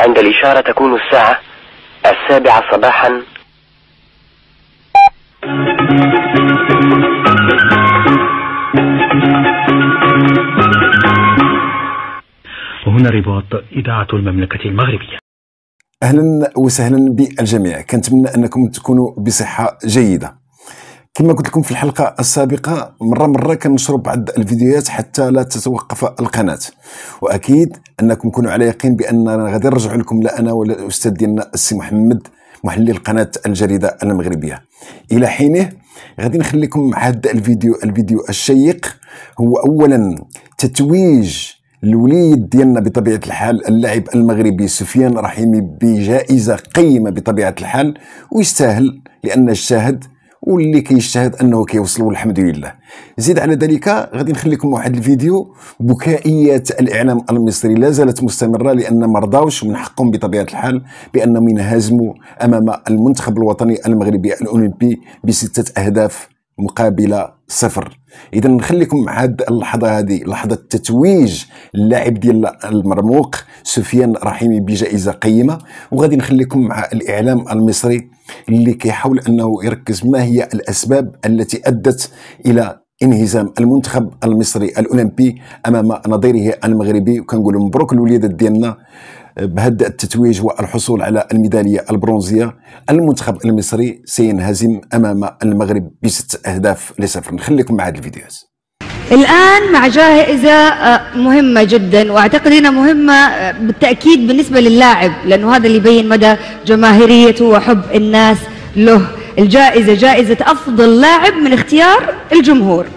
وعند الإشارة تكون الساعة السابعة صباحا وهنا رباط إذاعة المملكة المغربية اهلا وسهلا بالجميع كنتمنى انكم تكونوا بصحه جيده كما قلت لكم في الحلقه السابقه مره مره كنشرب بعض الفيديوهات حتى لا تتوقف القناه واكيد انكم كونوا على يقين باننا غادي نرجع لكم لا انا ولا الاستاذ ديالنا السي محمد محلل قناه الجريده المغربيه الى حينه غادي نخليكم مع هذا الفيديو الفيديو الشيق هو اولا تتويج الوليد ديالنا بطبيعه الحال اللاعب المغربي سفيان رحيمي بجائزه قيمه بطبيعه الحال ويستاهل لان اجتهد واللي كيجتهد انه كيوصل والحمد لله زيد على ذلك غادي نخليكم واحد الفيديو بكائيات الاعلام المصري لا زالت مستمره لان ما رضاوش من حقهم بطبيعه الحال بانهم ينهزموا امام المنتخب الوطني المغربي الاولمبي بسته اهداف مقابل صفر اذا نخليكم مع هذه اللحظه هذه لحظه تتويج اللاعب ديال المرموق سفيان رحيمي بجائزه قيمه وغادي نخليكم مع الاعلام المصري اللي كيحاول انه يركز ما هي الاسباب التي ادت الى انهزام المنتخب المصري الاولمبي امام نظيره المغربي وكنقول مبروك الوليدات ديالنا بهذا التتويج والحصول على الميداليه البرونزيه المنتخب المصري سينهزم امام المغرب بست اهداف لصفر نخليكم مع هذه الفيديوهات الآن مع جائزة آه، مهمة جدا وأعتقد أنها مهمة آه، بالتأكيد بالنسبة للاعب لأنه هذا اللي يبين مدى جماهيريته وحب الناس له الجائزة جائزة أفضل لاعب من اختيار الجمهور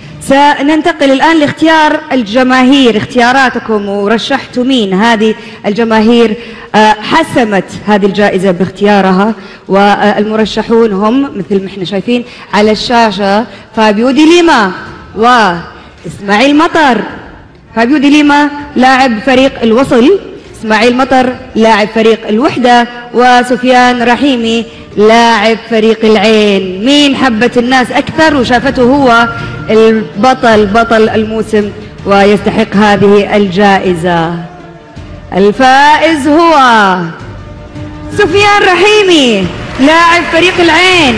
سننتقل الآن لاختيار الجماهير اختياراتكم ورشحتوا مين هذه الجماهير آه، حسمت هذه الجائزة باختيارها والمرشحون هم مثل ما احنا شايفين على الشاشة فابيو دي ليما وإسماعيل مطر فابيو دي ليما لاعب فريق الوصل إسماعيل مطر لاعب فريق الوحدة وسفيان رحيمي لاعب فريق العين مين حبت الناس أكثر وشافته هو البطل بطل الموسم ويستحق هذه الجائزة الفائز هو سفيان رحيمي لاعب فريق العين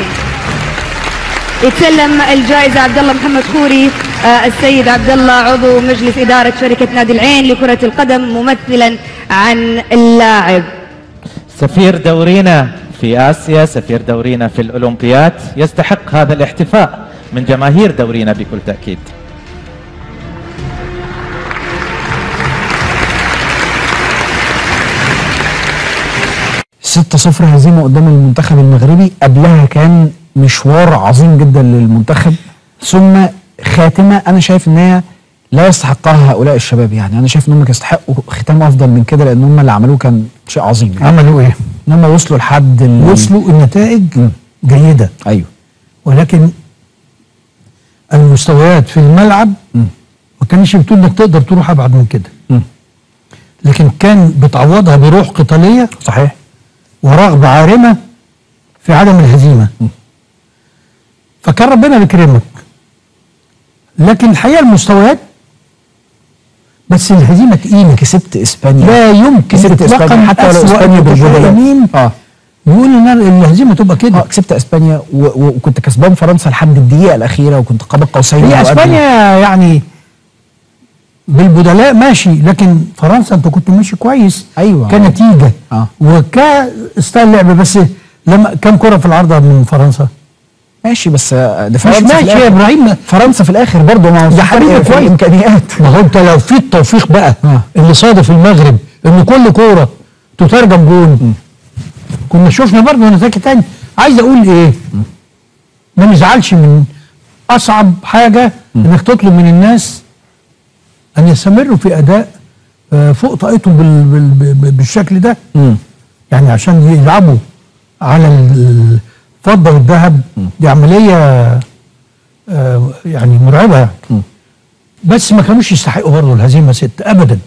يتسلم الجائزة عبد الله محمد خوري آه، السيد عبد الله عضو مجلس إدارة شركة نادي العين لكرة القدم ممثلا عن اللاعب سفير دورينا في آسيا سفير دورينا في الأولمبيات يستحق هذا الاحتفاء من جماهير دورينا بكل تأكيد ستة صفر هزيمة قدام المنتخب المغربي قبلها كان مشوار عظيم جدا للمنتخب ثم خاتمة أنا شايف إن هي لا يستحقها هؤلاء الشباب يعني أنا شايف إن هم يستحقوا ختام أفضل من كده لأن هم اللي عملوه كان شيء عظيم يعني. عملوا ايه؟ إن هم وصلوا لحد ال- وصلوا النتائج جيده أيوه ولكن المستويات في الملعب ما كانش بتقول انك تقدر تروح ابعد من كده مم. لكن كان بتعوضها بروح قتاليه صحيح ورغبه عارمه في عدم الهزيمه فكان ربنا بيكرمك لكن الحقيقه المستويات بس الهزيمه تقيله كسبت إسبانيا لا يمكن كسبت إطلاقاً إسبانيا حتى ولو أسوأ إسبانيا بالبدلاء متفائلين اه يقول ان الهزيمه تبقى اه كده كسبت اسبانيا و- و- وكنت كسبان فرنسا لحد الدقيقه الاخيره وكنت قاب قوسين هي أو أدنى. اسبانيا يعني بالبدلاء ماشي لكن فرنسا انت كنت ماشي كويس أيوة. كنتيجه آه. وكستايل لعب بس لما كم كره في العارضه من فرنسا؟ ماشي بس آه، ده مش فرنسا في ماشي يا الآخر. ابراهيم فرنسا في الاخر برضه ما هو يا في حبيبي فرق في كويس. الامكانيات ما هو انت لو في التوفيق بقى آه. اللي صادف المغرب ان كل كوره تترجم جون كنا شفنا برضه نتائج تاني عايز اقول ايه؟ ما نزعلش من اصعب حاجه انك تطلب من الناس ان يستمروا في اداء آه، فوق طاقتهم بال بال بال بالشكل ده مم. يعني عشان يلعبوا على ال- الفضه والذهب دي عمليه آه، يعني مرعبه يعني بس ما كانوش يستحقوا برضه الهزيمه ست ابدا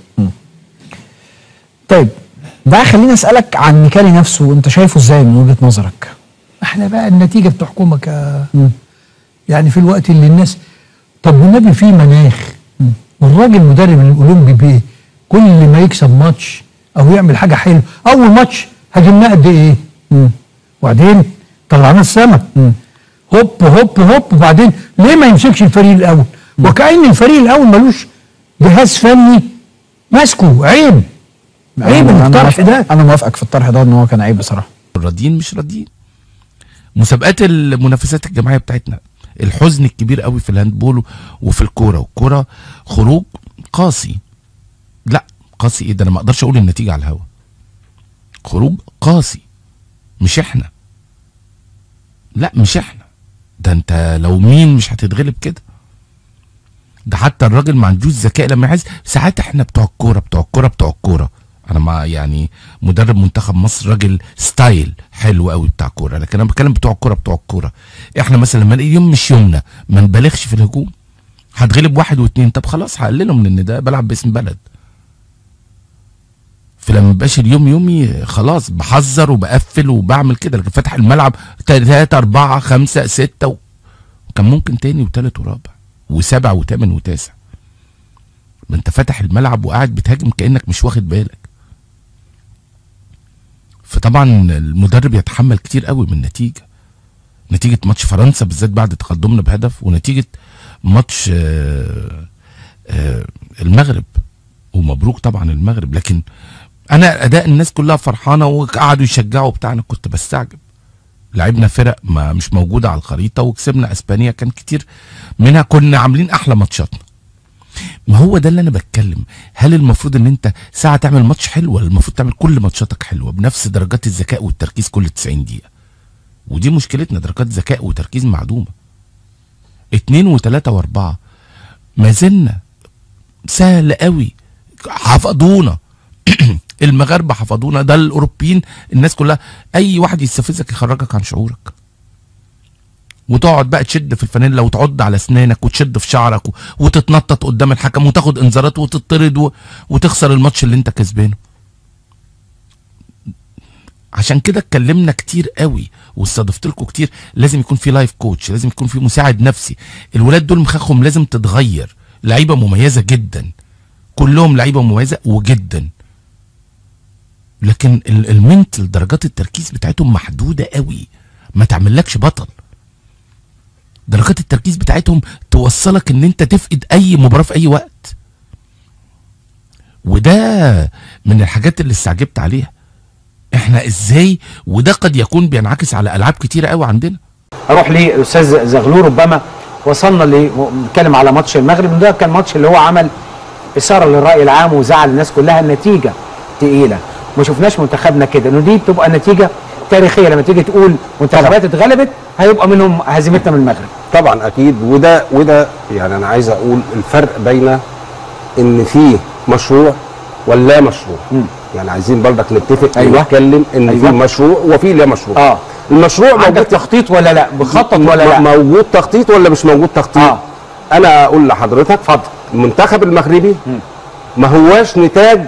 طيب ده خليني اسالك عن ميكالي نفسه وانت شايفه ازاي من وجهه نظرك احنا بقى النتيجه بتحكمك يا يعني في الوقت اللي الناس طب والنبي في مناخ والراجل مدرب الاولمبي بيه كل ما يكسب ماتش او يعمل حاجه حلوه اول ماتش هاجمناه قد ايه وبعدين طلعناه السما هوب هوب هوب وبعدين ليه ما يمسكش الفريق الاول وكأن الفريق الاول ملوش جهاز فني ماسكه عيب عيب أنا- أنا الطرح موافق- ده انا موافقك في الطرح ده ان هو كان عيب بصراحه راضيين مش راضيين مسابقات المنافسات الجماعيه بتاعتنا الحزن الكبير قوي في الهاندبول وفي الكوره والكوره خروج قاسي لا قاسي ايه ده انا ما اقدرش اقول النتيجه على الهوا خروج قاسي مش احنا لا مش احنا ده انت لو مين مش هتتغلب كده ده حتى الراجل ما عندوش ذكاء لما يحس ساعات احنا بتوع الكوره بتوع الكوره بتوع الكوره انا ما يعني مدرب منتخب مصر راجل ستايل حلو قوي بتاع كوره لكن انا بتكلم بتوع الكوره بتوع الكوره احنا مثلا لما نلاقي يوم مش يومنا ما نبالغش في الهجوم هتغلب واحد واثنين طب خلاص هقلله من ان ده بلعب باسم بلد فلما يبقاش اليوم يومي خلاص بحذر وبقفل وبعمل كده لكن فاتح الملعب تلاتة أربعة خمسة ستة و... كان ممكن تاني وتالت ورابع وسبع وثامن وتاسع ما انت فاتح الملعب وقاعد بتهاجم كانك مش واخد بالك فطبعا المدرب يتحمل كتير قوي من النتيجه نتيجه ماتش فرنسا بالذات بعد تقدمنا بهدف ونتيجه ماتش آه، آه، المغرب ومبروك طبعا المغرب لكن انا اداء الناس كلها فرحانه وقعدوا يشجعوا بتاع انا كنت بستعجب لعبنا فرق ما مش موجوده على الخريطه وكسبنا اسبانيا كان كتير منها كنا عاملين احلى ماتشاتنا ما هو ده اللي انا بتكلم هل المفروض ان انت ساعه تعمل ماتش حلو ولا المفروض تعمل كل ماتشاتك حلوه بنفس درجات الذكاء والتركيز كل 90 دقيقه ودي مشكلتنا درجات ذكاء وتركيز معدومه اتنين وتلاته واربعه ما زلنا سهل قوي حفظونا المغاربه حفظونا ده الاوروبيين الناس كلها اي واحد يستفزك يخرجك عن شعورك وتقعد بقى تشد في الفانيلا وتعض على اسنانك وتشد في شعرك و... وتتنطط قدام الحكم وتاخد انذارات وتطرد و... وتخسر الماتش اللي انت كسبانه عشان كده اتكلمنا كتير قوي واستضفت لكم كتير لازم يكون في لايف كوتش لازم يكون في مساعد نفسي الولاد دول مخاخهم لازم تتغير لعيبه مميزه جدا كلهم لعيبه مميزه وجدا لكن ال- المنتل درجات التركيز بتاعتهم محدوده قوي ما تعملكش بطل درجات التركيز بتاعتهم توصلك ان انت تفقد اي مباراه في اي وقت وده من الحاجات اللي استعجبت عليها احنا ازاي وده قد يكون بينعكس على العاب كتيره قوي عندنا اروح للاستاذ زغلول ربما وصلنا ل نتكلم على ماتش المغرب ده كان ماتش اللي هو عمل اثاره للراي العام وزعل الناس كلها النتيجه تقيله ما شفناش منتخبنا كده انه دي بتبقى نتيجه تاريخيه لما تيجي تقول منتخبات اتغلبت هيبقى منهم هزيمتنا من المغرب طبعا اكيد وده وده يعني انا عايز اقول الفرق بين ان في مشروع ولا مشروع مم. يعني عايزين برضك نتفق أيوة. ونتكلم ان أيوة. في مشروع وفي لا مشروع اه المشروع عندك موجود تخطيط ولا لا بخطط ولا لا م- موجود تخطيط ولا مش موجود تخطيط آه. انا اقول لحضرتك اتفضل المنتخب المغربي ما هواش نتاج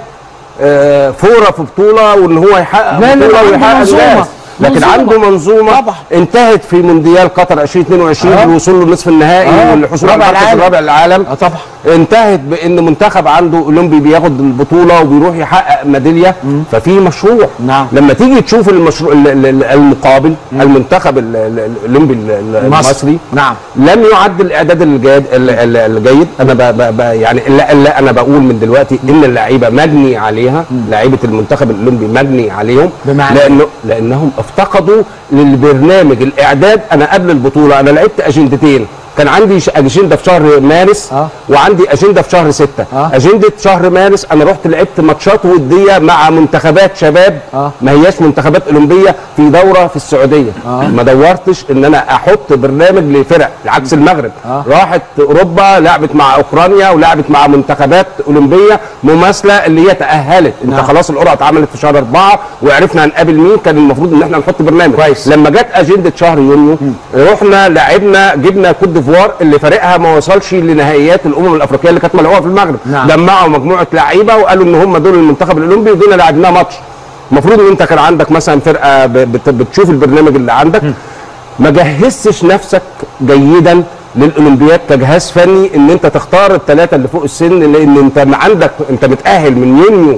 آه، فوره في بطوله وان هو يحقق لا، لا، بطوله عنده ويحقق منظومة. انجاز لكن منظومة. عنده منظومه طبعا. انتهت في مونديال قطر 2022 آه. بالوصول للنصف النهائي آه. والحصول على رابع المركز العالم. الرابع للعالم اه طبعا انتهت بان منتخب عنده اولمبي بياخد البطوله وبيروح يحقق ميداليه ففي مشروع نعم. لما تيجي تشوف المشروع ال- ال- ال- المقابل المنتخب ال- ال- الاولمبي ال- ال- المصري نعم لم يعد الاعداد الجيد ال- ال- الجيد انا ب ب ب يعني لا, لا انا بقول من دلوقتي ان اللعيبه مجني عليها لعيبه المنتخب الاولمبي مجني عليهم بمعنى لانه لانهم افتقدوا للبرنامج الاعداد انا قبل البطوله انا لعبت اجندتين كان عندي ش- اجنده في شهر مارس آه. وعندي اجنده في شهر ستة آه. اجنده شهر مارس انا رحت لعبت ماتشات وديه مع منتخبات شباب آه. ما هياش منتخبات اولمبيه في دوره في السعوديه آه. ما دورتش ان انا احط برنامج لفرق عكس المغرب آه. راحت اوروبا لعبت مع اوكرانيا ولعبت مع منتخبات اولمبيه مماثله اللي هي تاهلت انت نعم. خلاص القرعه اتعملت في شهر أربعة وعرفنا هنقابل مين كان المفروض ان احنا نحط برنامج كويس. لما جت اجنده شهر يونيو رحنا لعبنا جبنا كوت ديفوار اللي فريقها ما وصلش لنهائيات الامم الافريقيه اللي كانت ملعوبه في المغرب نعم. جمعوا مجموعه لعيبه وقالوا ان هم دول المنتخب الاولمبي ودول لعبناه ماتش المفروض ان انت كان عندك مثلا فرقه ب- بت- بتشوف البرنامج اللي عندك ما جهزتش نفسك جيدا للاولمبياد كجهاز فني ان انت تختار الثلاثه اللي فوق السن لان انت ما عندك انت متاهل من يونيو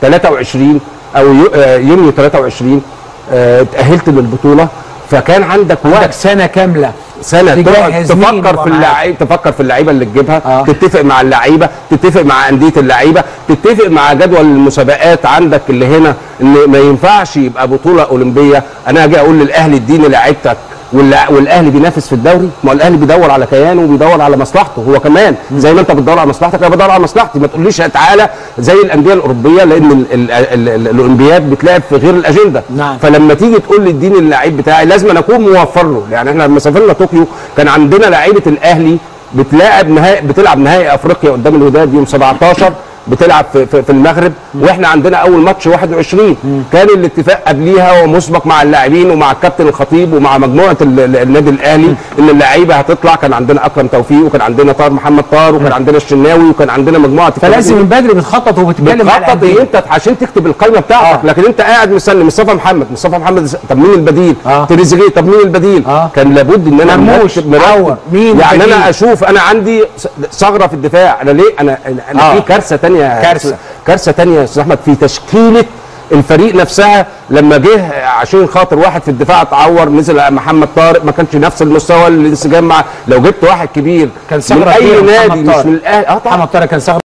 23 او يو- آه، يونيو 23 آه، اتاهلت للبطوله فكان عندك عندك وقت سنه كامله سنه تقعد تجهز مين تفكر يبقى في معاك. اللعيبه تفكر في اللعيبه اللي تجيبها آه. آه. تتفق مع اللعيبه تتفق مع انديه اللعيبه تتفق مع جدول المسابقات عندك اللي هنا ان ما ينفعش يبقى بطوله اولمبيه انا اجي اقول للاهلي اديني لعيبتك واللع- والاهلي بينافس في الدوري ما هو الاهلي بيدور على كيانه وبيدور على مصلحته هو كمان زي ما انت بتدور على مصلحتك انا بدور على مصلحتي ما تقوليش تعالى زي الانديه الاوروبيه لان ال- ال- ال- ال- الاولمبياد بتلعب في غير الاجنده نعم. فلما تيجي تقول لي اديني اللعيب بتاعي لازم أنا اكون موفر له يعني احنا لما سافرنا طوكيو كان عندنا لعيبه الاهلي بتلاعب نهائي بتلعب نهائي افريقيا قدام الوداد يوم 17 بتلعب في, في, في المغرب واحنا عندنا اول ماتش 21 كان الاتفاق قبليها ومسبق مع اللاعبين ومع الكابتن الخطيب ومع مجموعه ال- ال- النادي الاهلي ان اللعيبه هتطلع كان عندنا اكرم توفيق وكان عندنا طاهر محمد طاهر وكان عندنا الشناوي وكان عندنا مجموعه فلازم من بدري بتخطط وبتتكلم مع بتخطط الأندية. ايه انت عشان تكتب القائمه بتاعتك آه. لكن انت قاعد مستني مصطفى محمد مصطفى محمد طب مين البديل آه. تريزيجيه طب مين البديل آه. كان لابد ان انا مرموش، مرتب- مرتب. عور، مين يعني البديل؟ انا اشوف انا عندي ثغره في الدفاع انا ليه انا انا آه. في كارثه تانية كارثة. كارثه تانية يا استاذ احمد في تشكيله الفريق نفسها لما جه عشان خاطر واحد في الدفاع اتعور نزل محمد طارق ما كانش نفس المستوى الانسجام مع لو جبت واحد كبير كان من ثغره اي كبيرة نادي محمد مش طارق. من الاهلي اه طبعا محمد طارق كان ثغره